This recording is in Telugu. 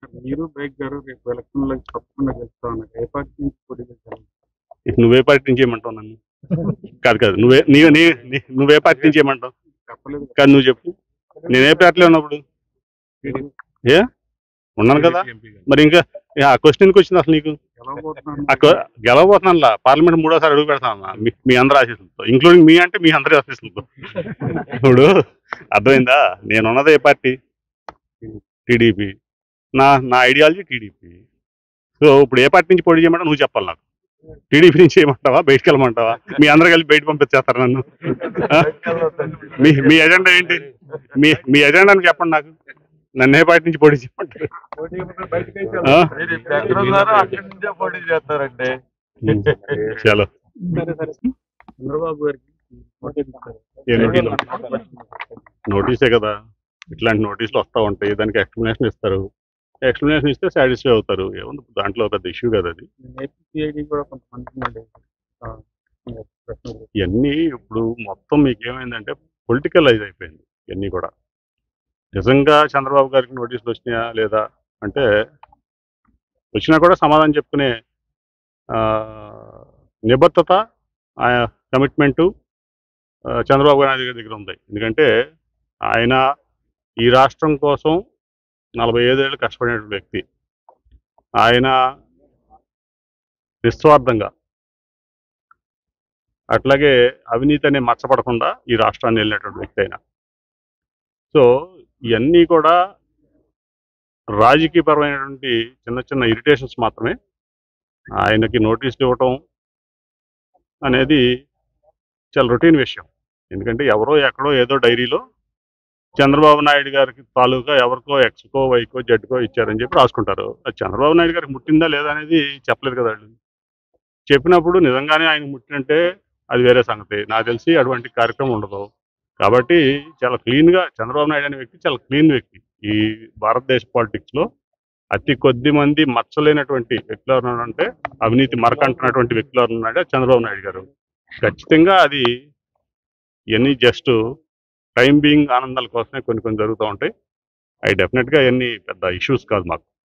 మీరు బైక్ గారు రేపు ఎలక్షన్ లో తప్పకుండా గెలుస్తా ఉన్నారు ఏ పార్టీ నుంచి పోటీ చేశారు నువ్వే పార్టీ నుంచి ఏమంటావు నన్ను కాదు కాదు నువ్వే నీ నీ నీ- నువ్వే పార్టీ నుంచి ఏమంటావు చెప్పలేదు కాదు నువ్వు చెప్పు నేనే పార్టీలో ఉన్నప్పుడు ఏ ఉన్నాను కదా మరి ఇంకా ఏ, ఆ క్వశ్చన్కి వచ్చింది అసలు నీకు గెలవబోతున్నాను ఆ క్వ- గెలవబోతున్నానులా పార్లమెంట్ మూడోసారి అడుగు పెడతాను మీ మీ అందరి ఆశీస్సులతో ఇంక్లూడింగ్ మీ అంటే మీ అందరి ఆశీస్సులతో ఇప్పుడు అర్థమైందా నేను ఉన్నది ఏ పార్టీ టీడీపీ నా నా ఐడియాలజీ టీడీపీ సో ఇప్పుడు ఏ పార్టీ నుంచి పోటీ చేయమంటా నువ్వు చెప్పాలి నాకు టీడీపీ నుంచి చేయమంటావా బయటకు వెళ్ళమంటావా మీ అందరు కలిసి బయట పంపించేస్తారు నన్ను ఆ? మీ మీ ఎజెండా ఏంటి మీ మీ ఎజెండాని చెప్పండి నాకు నన్ను ఏ పార్టీ నుంచి పోటీ చేయమంటారు ఆ? మీరు ఇప్పుడు ఎక్కడ ఉన్నారో అక్కడి నుంచే పోటీ చేస్తారండి ఉమ్. చలో సరే సరే చంద్రబాబు గారికి పోటీ చేశారు. ఏ నోటీస్ నోటీసే కదా ఇట్లాంటి నోటీసులు వస్తూ ఉంటాయి దానికి ఎక్స్ప్లెనేషన్ ఇస్తారు ఎక్స్ప్లెనేషన్ ఇస్తే సాటిస్ఫై అవుతారు ఏముంది దాంట్లో పెద్ద ఇష్యూ కదా అది ఏపీ సిఐడి కూడా కొంతమంది మళ్ళీ, ఆ, ప్రశ్నలు ఇవన్నీ ఇప్పుడు మొత్తం మీకు ఏమైందంటే పొలిటికలైజ్ అయిపోయింది ఇవన్నీ కూడా నిజంగా చంద్రబాబు గారికి నోటీసులు వచ్చినాయా లేదా అంటే వచ్చినా కూడా సమాధానం చెప్పుకునే ఆ, నిబద్ధత కమిట్మెంటు చంద్రబాబు నాయుడు గారి దగ్గర ఉంది ఎందుకంటే ఆయన ఈ రాష్ట్రం కోసం నలభై ఐదేళ్ళు కష్టపడిన వ్యక్తి ఆయన నిస్వార్థంగా అట్లాగే అవినీతి అనే మచ్చపడకుండా ఈ రాష్ట్రాన్ని వెళ్ళినటువంటి వ్యక్తి అయినా సో ఇవన్నీ కూడా రాజకీయపరమైనటువంటి చిన్న చిన్న ఇరిటేషన్స్ మాత్రమే ఆయనకి నోటీసులు ఇవ్వటం అనేది చాలా రొటీన్ విషయం ఎందుకంటే ఎవరో ఎక్కడో ఏదో డైరీలో చంద్రబాబు నాయుడు గారికి తాలూకా ఎవరికో ఎక్స్కో వైకో జడ్కో ఇచ్చారని చెప్పి రాసుకుంటారు అది చంద్రబాబు నాయుడు గారికి ముట్టిందా లేదా అనేది చెప్పలేదు కదా వాళ్ళు చెప్పినప్పుడు నిజంగానే ఆయన ముట్టినంటే అది వేరే సంగతి నాకు తెలిసి అటువంటి కార్యక్రమం ఉండదు కాబట్టి చాలా క్లీన్గా చంద్రబాబు నాయుడు అనే వ్యక్తి చాలా క్లీన్ వ్యక్తి ఈ భారతదేశ పాలిటిక్స్లో అతి కొద్ది మంది మచ్చలేనటువంటి వ్యక్తులు ఎవరు అంటే అవినీతి మరకంటున్నటువంటి వ్యక్తులు ఎవరు ఉన్నాడే చంద్రబాబు నాయుడు గారు ఖచ్చితంగా అది ఇవన్నీ జస్ట్ టైం బీయింగ్ ఆనందాల కోసమే కొన్ని కొన్ని జరుగుతూ ఉంటాయి అవి డెఫినెట్గా ఇవన్నీ పెద్ద ఇష్యూస్ కాదు మాకు